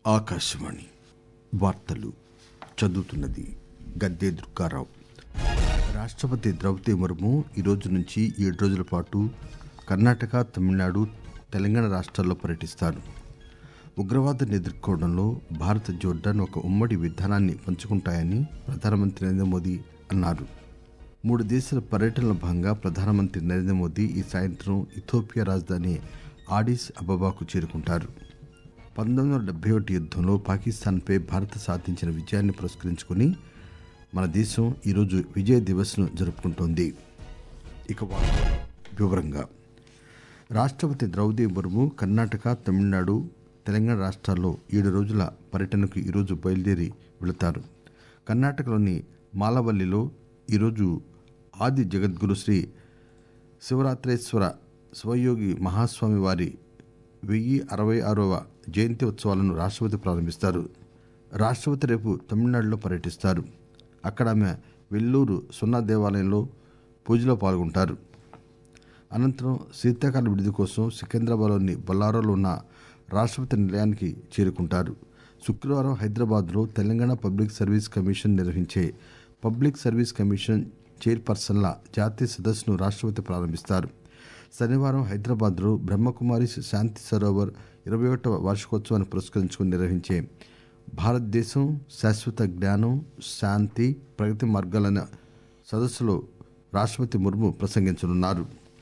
ఆకాశవాణి వార్తలు చదువుతున్నది గద్దే దుర్గారావు రాష్ట్రపతి ద్రౌపది ముర్ము ఈ రోజు నుంచి ఏడు రోజుల పాటు కర్ణాటక తమిళనాడు తెలంగాణ రాష్ట్రాల్లో పర్యటిస్తారు ఉగ్రవాదాన్ని ఎదుర్కోవడంలో భారత్ జోర్డాన్ ఒక ఉమ్మడి విధానాన్ని పంచుకుంటాయని ప్రధానమంత్రి నరేంద్ర మోదీ అన్నారు మూడు దేశాల పర్యటనలో భాగంగా ప్రధానమంత్రి నరేంద్ర మోదీ ఈ సాయంత్రం ఇథోపియా రాజధాని ఆడిస్ అబబాకు చేరుకుంటారు పంతొమ్మిది వందల డెబ్బై ఒకటి యుద్ధంలో పాకిస్తాన్పై భారత్ సాధించిన విజయాన్ని పురస్కరించుకుని మన దేశం ఈరోజు విజయ్ దివస్ను జరుపుకుంటోంది ఇక వార్తలు వివరంగా రాష్ట్రపతి ద్రౌపది ముర్ము కర్ణాటక తమిళనాడు తెలంగాణ రాష్ట్రాల్లో ఏడు రోజుల పర్యటనకు ఈరోజు బయలుదేరి వెళతారు కర్ణాటకలోని మాలవల్లిలో ఈరోజు ఆది జగద్గురు శ్రీ శివరాత్రేశ్వర శివయోగి మహాస్వామి వారి వెయ్యి అరవై ఆరవ జయంతి ఉత్సవాలను రాష్ట్రపతి ప్రారంభిస్తారు రాష్ట్రపతి రేపు తమిళనాడులో పర్యటిస్తారు అక్కడ ఆమె వెల్లూరు సున్నా దేవాలయంలో పూజలో పాల్గొంటారు అనంతరం శీతాకాల విడిది కోసం సికింద్రాబాద్లోని బొల్లారోలో ఉన్న రాష్ట్రపతి నిలయానికి చేరుకుంటారు శుక్రవారం హైదరాబాద్లో తెలంగాణ పబ్లిక్ సర్వీస్ కమిషన్ నిర్వహించే పబ్లిక్ సర్వీస్ కమిషన్ చైర్పర్సన్ల జాతీయ సదస్సును రాష్ట్రపతి ప్రారంభిస్తారు శనివారం హైదరాబాద్లో బ్రహ్మకుమారి శాంతి సరోవర్ ఇరవై ఒకటవ వార్షికోత్సవాన్ని పురస్కరించుకుని నిర్వహించే భారతదేశం శాశ్వత జ్ఞానం శాంతి ప్రగతి మార్గాలన్న సదస్సులో రాష్ట్రపతి ముర్ము ప్రసంగించనున్నారు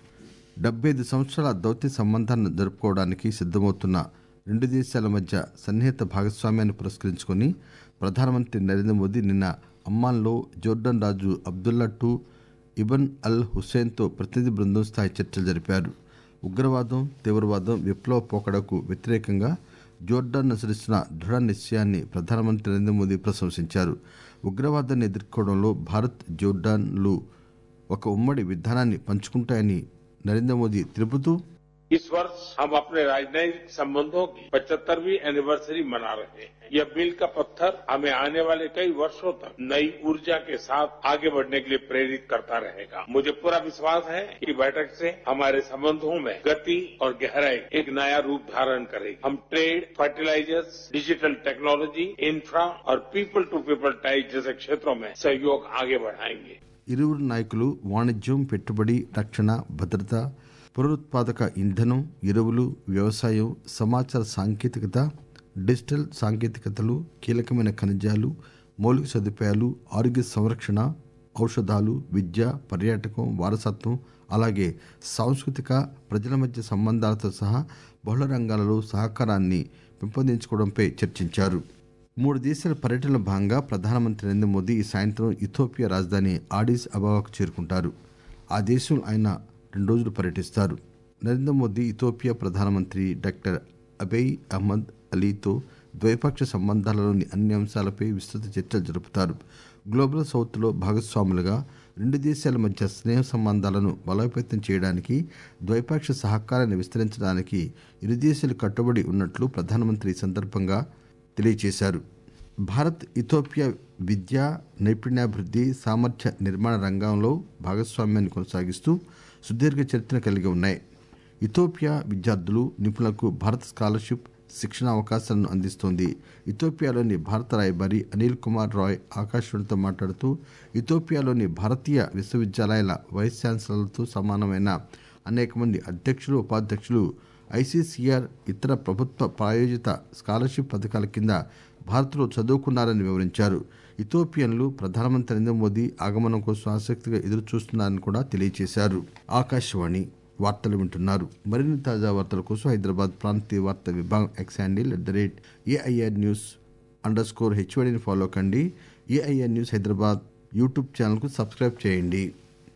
డెబ్బై ఐదు సంవత్సరాల దౌత్య సంబంధాలను జరుపుకోవడానికి సిద్దమవుతున్న రెండు దేశాల మధ్య సన్నిహిత భాగస్వామ్యాన్ని పురస్కరించుకుని ప్రధానమంత్రి నరేంద్ర మోదీ నిన్న అమ్మాన్లో జోర్డన్ రాజు అబ్దుల్లా టు ఇబన్ అల్ హుస్సేన్తో ప్రతినిధి బృందం స్థాయి చర్చలు జరిపారు ఉగ్రవాదం తీవ్రవాదం విప్లవ పోకడకు వ్యతిరేకంగా జోర్డాన్ అనుసరిస్తున్న దృఢ నిశ్చయాన్ని ప్రధానమంత్రి నరేంద్ర మోదీ ప్రశంసించారు ఉగ్రవాదాన్ని ఎదుర్కోవడంలో భారత్ జోర్డాన్లు ఒక ఉమ్మడి విధానాన్ని పంచుకుంటాయని నరేంద్ర మోదీ తెలుపుతూ इस वर्ष हम अपने राजनयिक संबंधों की पचहत्तरवीं एनिवर्सरी मना रहे हैं यह मील का पत्थर हमें आने वाले कई वर्षों तक नई ऊर्जा के साथ आगे बढ़ने के लिए प्रेरित करता रहेगा मुझे पूरा विश्वास है कि बैठक से हमारे संबंधों में गति और गहराई एक नया रूप धारण करेगी हम trade fertilisers digital technology infra और पीपल टू पीपल टाइज जैसे क्षेत्रों में सहयोग आगे बढ़ाएंगे ఇరువురు నాయకులు వాణిజ్యం పెట్టుబడి రక్షణ భద్రత పునరుత్పాదక ఇంధనం ఎరువులు వ్యవసాయం సమాచార సాంకేతికత డిజిటల్ సాంకేతికతలు కీలకమైన ఖనిజాలు మౌలిక సదుపాయాలు ఆరోగ్య సంరక్షణ ఔషధాలు విద్య పర్యాటకం వారసత్వం అలాగే సాంస్కృతిక ప్రజల మధ్య సంబంధాలతో సహా బహుళ రంగాలలో సహకారాన్ని పెంపొందించుకోవడంపై చర్చించారు మూడు దేశాల పర్యటనలో భాగంగా ప్రధానమంత్రి నరేంద్ర మోదీ ఈ సాయంత్రం ఇథోపియా రాజధాని ఆడిస్ అబాబాకు చేరుకుంటారు ఆ దేశం ఆయన రెండు రోజులు పర్యటిస్తారు నరేంద్ర మోదీ ఇథోపియా ప్రధానమంత్రి డాక్టర్ అబెయ్ అహ్మద్ అలీతో ద్వైపాక్ష సంబంధాలలోని అన్ని అంశాలపై విస్తృత చర్చలు జరుపుతారు గ్లోబల్ సౌత్లో భాగస్వాములుగా రెండు దేశాల మధ్య స్నేహ సంబంధాలను బలోపేతం చేయడానికి ద్వైపాక్ష సహకారాన్ని విస్తరించడానికి ఇరు దేశాలు కట్టుబడి ఉన్నట్లు ప్రధానమంత్రి ఈ సందర్భంగా తెలియజేశారు భారత్ ఇథోపియా విద్య నైపుణ్యాభివృద్ధి సామర్థ్య నిర్మాణ రంగంలో భాగస్వామ్యాన్ని కొనసాగిస్తూ సుదీర్ఘ చరిత్ర కలిగి ఉన్నాయి ఇథోపియా విద్యార్థులు నిపుణులకు భారత్ స్కాలర్షిప్ శిక్షణ అవకాశాలను అందిస్తోంది ఇథోపియాలోని భారత రాయబారి అనిల్ కుమార్ రాయ్ ఆకాశవాణితో మాట్లాడుతూ ఇథోపియాలోని భారతీయ విశ్వవిద్యాలయాల వైస్ ఛాన్సలర్లతో సమానమైన అనేక మంది అధ్యక్షులు ఉపాధ్యక్షులు ఐసీసీఆర్ ఇతర ప్రభుత్వ ప్రాయోజిత స్కాలర్షిప్ పథకాల కింద భారత్లో చదువుకున్నారని వివరించారు ఇథోపియన్లు ప్రధానమంత్రి నరేంద్ర మోదీ ఆగమనం కోసం ఆసక్తిగా ఎదురు చూస్తున్నారని కూడా తెలియజేశారు ఆకాశవాణి వార్తలు వింటున్నారు మరిన్ని తాజా వార్తల కోసం హైదరాబాద్ ప్రాంతీయ వార్తా విభాగం X handle at the rate AIR news underscore హెచ్వడిని ఫాలో కండి ఏఐఆర్ న్యూస్ హైదరాబాద్ యూట్యూబ్ ఛానల్కు సబ్స్క్రైబ్ చేయండి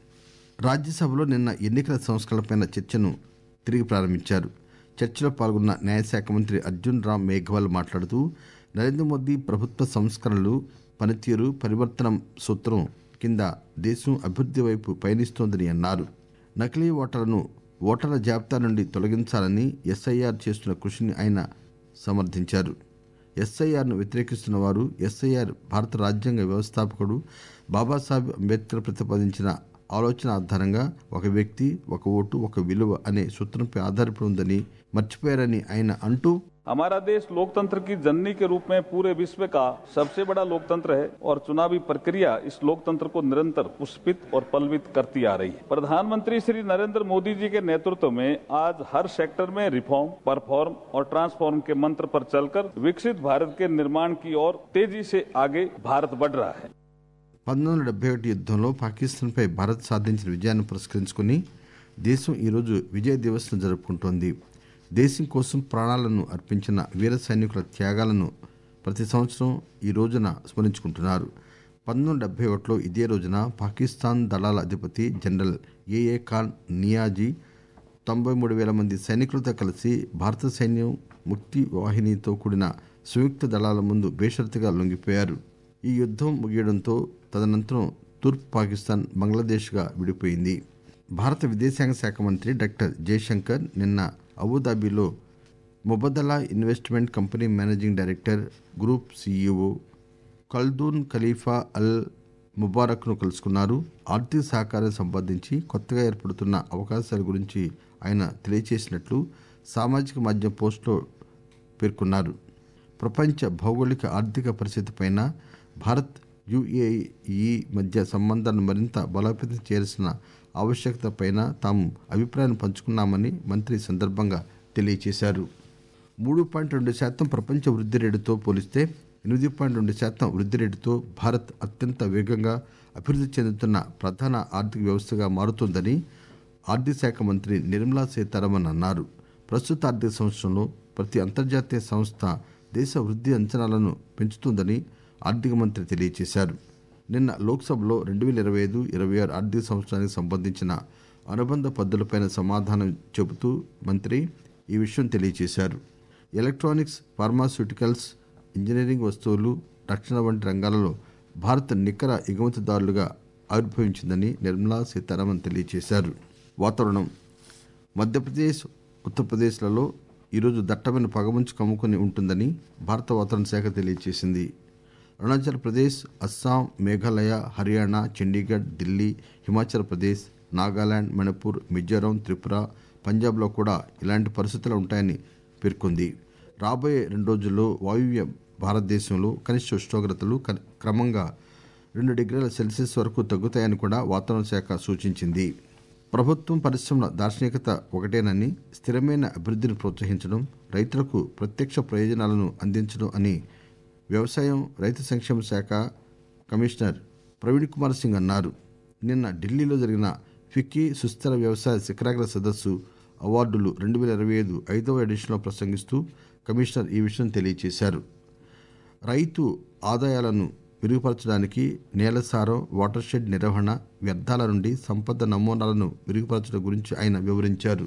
రాజ్యసభలో నిన్న ఎన్నికల సంస్కరణలపై చర్చను తిరిగి ప్రారంభించారు చర్చలో పాల్గొన్న న్యాయశాఖ మంత్రి అర్జున్ రామ్ మేఘవాల్ మాట్లాడుతూ నరేంద్ర మోదీ ప్రభుత్వ సంస్కరణలు పనితీరు పరివర్తన సూత్రం కింద దేశం అభివృద్ధి వైపు పయనిస్తోందని అన్నారు నకిలీ ఓటర్లను ఓటర్ల జాబితా నుండి తొలగించాలని ఎస్ఐఆర్ చేస్తున్న కృషిని ఆయన సమర్థించారు ఎస్ఐఆర్ను వ్యతిరేకిస్తున్న వారు ఎస్ఐఆర్ భారత రాజ్యాంగ వ్యవస్థాపకుడు బాబాసాహెబ్ అంబేద్కర్ ప్రతిపాదించిన ఆలోచన ఆధారంగా ఒక వ్యక్తి ఒక ఓటు ఒక విలువ అనే సూత్రంపై ఆధారపడి ఉందని మర్చిపోయారని ఆయన అంటూ हमारा देश लोकतंत्र की जननी के रूप में पूरे विश्व का सबसे बड़ा लोकतंत्र है और चुनावी प्रक्रिया इस लोकतंत्र को निरंतर पुष्पित और पल्वित करती आ रही है प्रधानमंत्री श्री नरेंद्र मोदी जी के नेतृत्व में आज हर सेक्टर में रिफॉर्म परफॉर्म और ट्रांसफॉर्म के मंत्र पर चलकर विकसित भारत के निर्माण की ओर तेजी से आगे भारत बढ़ रहा है పంతొమ్మిది వందల డెబ్బై ఒకటి యుద్దంలో పాకిస్తాన్పై భారత్ సాధించిన విజయాన్ని పురస్కరించుకుని దేశం ఈరోజు విజయ్ దివస్ను జరుపుకుంటోంది దేశం కోసం ప్రాణాలను అర్పించిన వీర సైనికుల త్యాగాలను ప్రతి సంవత్సరం ఈ రోజున స్మరించుకుంటున్నారు పంతొమ్మిది వందల డెబ్బై ఒకటిలో ఇదే రోజున పాకిస్తాన్ దళాల అధిపతి జనరల్ ఏఏ ఖాన్ నియాజీ తొంభై మూడు వేల మంది సైనికులతో కలిసి భారత సైన్యం ముక్తి వాహినితో కూడిన సంయుక్త దళాల ముందు బేషరతుగా లొంగిపోయారు ఈ యుద్దం ముగియడంతో తదనంతరం తూర్పు పాకిస్తాన్ బంగ్లాదేశ్గా విడిపోయింది భారత విదేశాంగ శాఖ మంత్రి డాక్టర్ జయశంకర్ నిన్న అబుదాబిలో Mubadala investment company managing director group CEO Khaldoon Khalifa Al ముబారక్ను కలుసుకున్నారు ఆర్థిక సహకారం సంబంధించి కొత్తగా ఏర్పడుతున్న అవకాశాల గురించి ఆయన తెలియజేసినట్లు సామాజిక మాధ్యమ పోస్టులో పేర్కొన్నారు ప్రపంచ భౌగోళిక ఆర్థిక పరిస్థితిపైన భారత్ యుఏఈ మధ్య సంబంధాలను మరింత బలోపేతం చేయాల్సిన ఆవశ్యకతపైన తాము అభిప్రాయం పంచుకున్నామని మంత్రి ఈ సందర్భంగా తెలియజేశారు మూడు పాయింట్ రెండు శాతం ప్రపంచ వృద్ధి రేటుతో పోలిస్తే ఎనిమిది పాయింట్ రెండు శాతం వృద్ధి రేటుతో భారత్ అత్యంత వేగంగా అభివృద్ధి చెందుతున్న ప్రధాన ఆర్థిక వ్యవస్థగా మారుతోందని ఆర్థిక శాఖ మంత్రి నిర్మలా సీతారామన్ అన్నారు ప్రస్తుత ఆర్థిక సంవత్సరంలో ప్రతి అంతర్జాతీయ సంస్థ దేశ వృద్ధి అంచనాలను పెంచుతుందని ఆర్థిక మంత్రి తెలియజేశారు నిన్న లోక్సభలో రెండు వేల ఇరవై ఐదు ఇరవై ఆరు ఆర్థిక సంవత్సరానికి సంబంధించిన అనుబంధ పద్ధతులపై సమాధానం చెబుతూ మంత్రి ఈ విషయం తెలియజేశారు ఎలక్ట్రానిక్స్ ఫార్మాస్యూటికల్స్ ఇంజనీరింగ్ వస్తువులు రక్షణ వంటి రంగాలలో భారత్ నికర ఎగుమతిదారులుగా ఆవిర్భవించిందని నిర్మలా సీతారామన్ తెలియజేశారు వాతావరణం మధ్యప్రదేశ్ ఉత్తరప్రదేశ్లలో ఈరోజు దట్టమైన పగమంచు కమ్ముకొని ఉంటుందని భారత వాతావరణ శాఖ తెలియజేసింది అరుణాచల్ ప్రదేశ్ అస్సాం మేఘాలయ హర్యానా చండీగఢ్ ఢిల్లీ హిమాచల్ ప్రదేశ్ నాగాలాండ్ మణిపూర్ మిజోరాం త్రిపుర పంజాబ్లో కూడా ఇలాంటి పరిస్థితులు ఉంటాయని పేర్కొంది రాబోయే రెండు రోజుల్లో వాయువ్య భారతదేశంలో కనిష్ట ఉష్ణోగ్రతలు క- క్రమంగా రెండు డిగ్రీల సెల్సియస్ వరకు తగ్గుతాయని కూడా వాతావరణ శాఖ సూచించింది ప్రభుత్వం పరిశ్రమల దార్శనికత ఒకటేనని స్థిరమైన అభివృద్ధిని ప్రోత్సహించడం రైతులకు ప్రత్యక్ష ప్రయోజనాలను అందించడం అని వ్యవసాయం రైతు సంక్షేమ శాఖ కమిషనర్ ప్రవీణ్ కుమార్ సింగ్ అన్నారు నిన్న ఢిల్లీలో జరిగిన ఫిక్కీ సుస్థిర వ్యవసాయ శిఖరాగ్ర సదస్సు అవార్డులు రెండు వేల ఇరవై ఐదు ఐదవ ఎడిషన్లో ప్రసంగిస్తూ కమిషనర్ ఈ విషయం తెలియజేశారు రైతు ఆదాయాలను మెరుగుపరచడానికి నేల సారం వాటర్ షెడ్ నిర్వహణ వ్యర్థాల నుండి సంపద నమూనాలను మెరుగుపరచడం గురించి ఆయన వివరించారు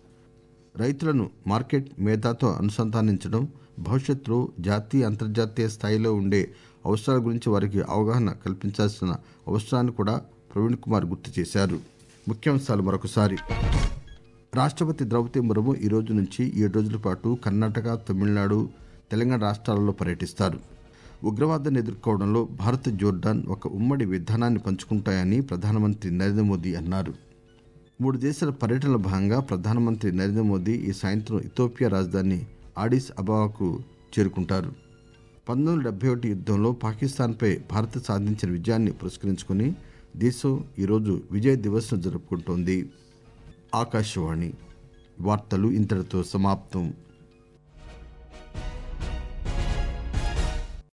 రైతులను మార్కెట్ మేధాతో అనుసంధానించడం భవిష్యత్తులో జాతీయ అంతర్జాతీయ స్థాయిలో ఉండే అవసరాల గురించి వారికి అవగాహన కల్పించాల్సిన అవసరాన్ని కూడా ప్రవీణ్ కుమార్ గుర్తు చేశారు ముఖ్యాంశాలు మరొకసారి రాష్ట్రపతి ద్రౌపది ముర్ము ఈ రోజు నుంచి ఏడు రోజుల పాటు కర్ణాటక తమిళనాడు తెలంగాణ రాష్ట్రాలలో పర్యటిస్తారు ఉగ్రవాదాన్ని ఎదుర్కోవడంలో భారత్ జోర్డాన్ ఒక ఉమ్మడి విధానాన్ని పంచుకుంటాయని ప్రధానమంత్రి నరేంద్ర మోదీ అన్నారు మూడు దేశాల పర్యటనలో భాగంగా ప్రధానమంత్రి నరేంద్ర మోదీ ఈ సాయంత్రం ఇథోపియా రాజధాని ఆడిస్ అబావాకు చేరుకుంటారు పంతొమ్మిది వందల డెబ్బై ఒకటి యుద్ధంలో పాకిస్తాన్పై భారత్ సాధించిన విజయాన్ని పురస్కరించుకుని దేశం ఈరోజు విజయ్ దివస్ను జరుపుకుంటోంది ఆకాశవాణి వార్తలు ఇంతటితో సమాప్తం